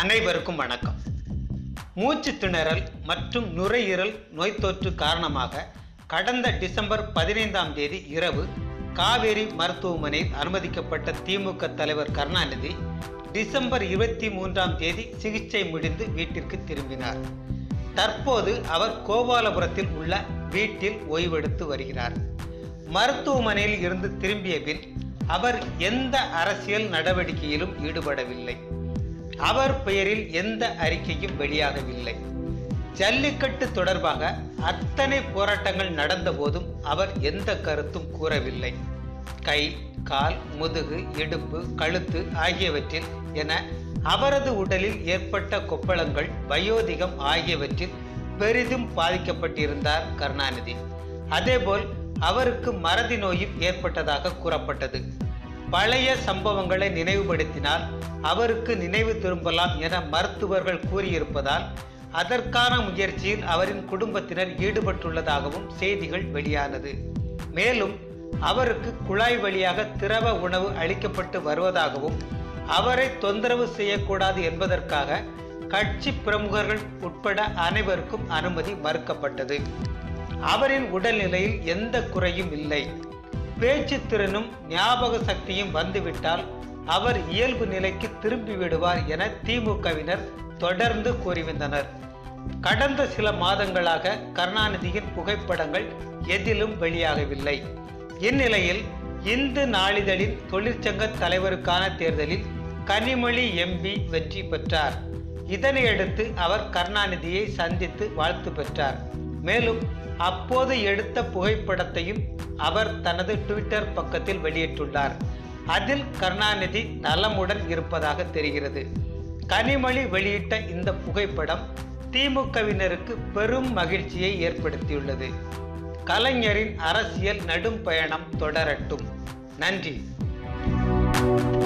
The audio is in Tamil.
அனைவருக்கும் வணக்கம் மூச்சு திணறல் மற்றும் நுரையீரல் நோய் தொற்று காரணமாக கடந்த டிசம்பர் பதினைந்தாம் தேதி இரவு காவேரி மருத்துவமனையில் அனுமதிக்கப்பட்ட திமுக தலைவர் கருணாநிதி டிசம்பர் இருபத்தி மூன்றாம் தேதி சிகிச்சை முடிந்து வீட்டிற்கு திரும்பினார் தற்போது அவர் கோபாலபுரத்தில் உள்ள வீட்டில் ஓய்வெடுத்து வருகிறார் மருத்துவமனையில் இருந்து திரும்பிய பின் அவர் எந்த அரசியல் நடவடிக்கையிலும் ஈடுபடவில்லை அவர் பெயரில் எந்த அறிக்கையும் வெளியாகவில்லை ஜல்லிக்கட்டு தொடர்பாக அத்தனை போராட்டங்கள் நடந்த போதும் அவர் எந்த கருத்தும் கூறவில்லை கை கால் முதுகு இடுப்பு கழுத்து ஆகியவற்றில் என அவரது உடலில் ஏற்பட்ட கொப்பளங்கள் வயோதிகம் ஆகியவற்றில் பெரிதும் பாதிக்கப்பட்டிருந்தார் கருணாநிதி அதேபோல் அவருக்கு மறதி நோயும் ஏற்பட்டதாக கூறப்பட்டது பழைய சம்பவங்களை நினைவுபடுத்தினால் அவருக்கு நினைவு திரும்பலாம் என மருத்துவர்கள் கூறியிருப்பதால் அதற்கான முயற்சியில் அவரின் குடும்பத்தினர் ஈடுபட்டுள்ளதாகவும் செய்திகள் வெளியானது மேலும் அவருக்கு குழாய் வழியாக திரவ உணவு அளிக்கப்பட்டு வருவதாகவும் அவரை தொந்தரவு செய்யக்கூடாது என்பதற்காக கட்சி பிரமுகர்கள் உட்பட அனைவருக்கும் அனுமதி மறுக்கப்பட்டது அவரின் உடல்நிலையில் எந்த குறையும் இல்லை பேச்சு திறனும் ஞாபக சக்தியும் வந்துவிட்டால் அவர் இயல்பு நிலைக்கு திரும்பி விடுவார் என திமுகவினர் தொடர்ந்து கூறி வந்தனர் கடந்த சில மாதங்களாக கருணாநிதியின் புகைப்படங்கள் எதிலும் வெளியாகவில்லை இந்நிலையில் இந்து நாளிதழின் தொழிற்சங்க தலைவருக்கான தேர்தலில் கனிமொழி எம்பி வெற்றி பெற்றார் இதனையடுத்து அவர் கருணாநிதியை சந்தித்து வாழ்த்து பெற்றார் மேலும் அப்போது எடுத்த புகைப்படத்தையும் அவர் தனது ட்விட்டர் பக்கத்தில் வெளியிட்டுள்ளார் அதில் கருணாநிதி நலமுடன் இருப்பதாக தெரிகிறது கனிமொழி வெளியிட்ட இந்த புகைப்படம் திமுகவினருக்கு பெரும் மகிழ்ச்சியை ஏற்படுத்தியுள்ளது கலைஞரின் அரசியல் நடும் பயணம் தொடரட்டும் நன்றி